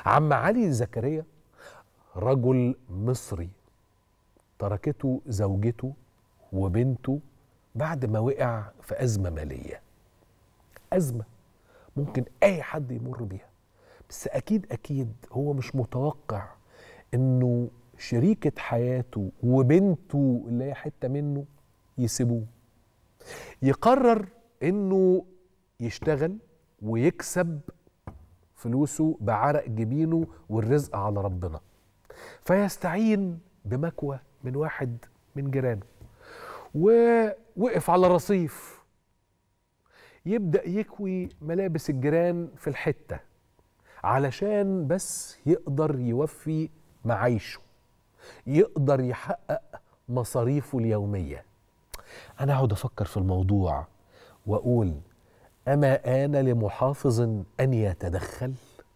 عم علي زكريا رجل مصري تركته زوجته وبنته بعد ما وقع في أزمة مالية أزمة ممكن أي حد يمر بيها بس أكيد أكيد هو مش متوقع إنه شريكة حياته وبنته اللي هي حتة منه يسيبوه يقرر إنه يشتغل ويكسب فلوسه بعرق جبينه والرزق على ربنا فيستعين بمكوى من واحد من جيرانه ووقف على رصيف يبدأ يكوي ملابس الجيران في الحتة علشان بس يقدر يوفي معايشه يقدر يحقق مصاريفه اليومية أنا أقعد أفكر في الموضوع وأقول أما آن لمحافظ أن يتدخل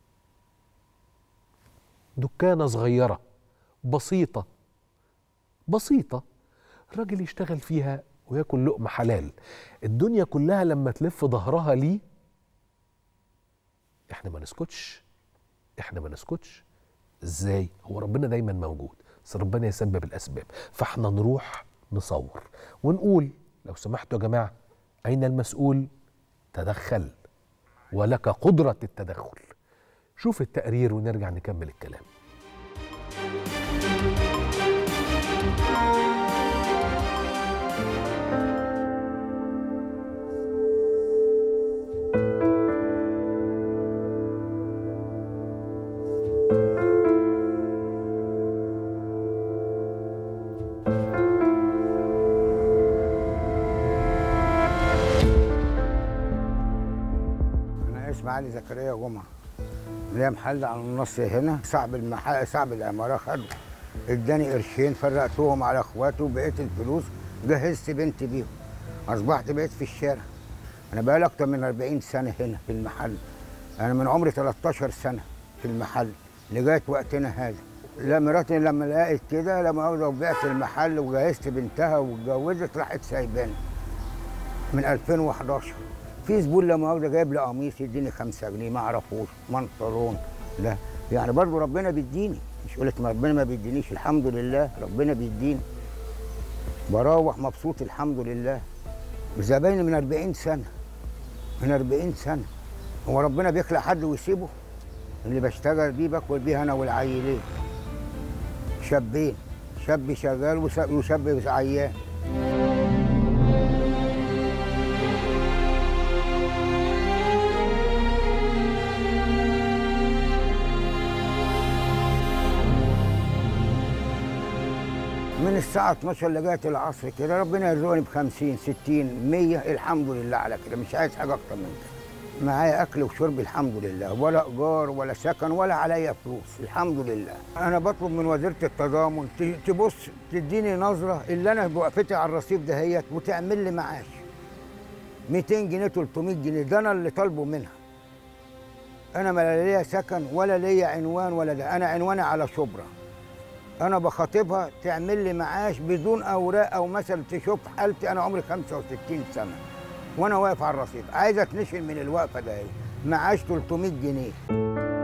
دكانة صغيرة بسيطة بسيطة الراجل يشتغل فيها وياكل لقمة حلال الدنيا كلها لما تلف ظهرها ليه احنا ما نسكتش احنا ما نسكتش ازاي هو ربنا دايما موجود بس ربنا يسبب الاسباب فاحنا نروح نصور ونقول لو سمحتوا يا جماعه اين المسؤول تدخل ولك قدره التدخل شوف التقرير ونرجع نكمل الكلام انا اسمي علي زكريا جمعه ليا محل على النص هنا صاحب المحل صاحب العماره خده اداني قرشين فرقتهم على اخواته وبقيت الفلوس جهزت بنتي بيهم اصبحت بقيت في الشارع انا بقالي اكتر من 40 سنه هنا في المحل انا من عمري 13 سنه في المحل لغايه وقتنا هذا لا مراتي لما لقيت كده لما عاوزه وبعت المحل وجهزت بنتها واتجوزت راحت سايباني من 2011 في زبون لما عاوز جايب لي قميص يديني 5 جنيه ما اعرفوش بنطلون لا يعني برضه ربنا بيديني مش قلت ما ربنا ما بيدينيش الحمد لله ربنا بيديني بروح مبسوط الحمد لله زبايني من 40 سنه من 40 سنه هو ربنا بيخلق حد ويسيبه اللي بشتغل بيه باكل بيه انا والعيلين شابين شاب شغال وشاب وشاب عيان من الساعة 12 لغاية العصر كده ربنا يرزقني ب 50 60 100 الحمد لله على كده مش عايز حاجة أكتر من كده معايا أكل وشرب الحمد لله ولا إيجار ولا سكن ولا عليا فلوس الحمد لله أنا بطلب من وزيرة التضامن ت- تبص تديني نظرة اللي أنا بوقفتي على الرصيف دهيت وتعمل لي معاش 200 جنيه 300 جنيه ده أنا اللي طالبه منها أنا ما ليا سكن ولا ليا عنوان ولا ده أنا عنواني على شبرا انا بخاطبها تعمل لي معاش بدون اوراق او مثلا تشوف حالتي انا عمري 65 سنه وانا واقف على الرصيف عايز اتنشل من الوقفه ده معاش 300 جنيه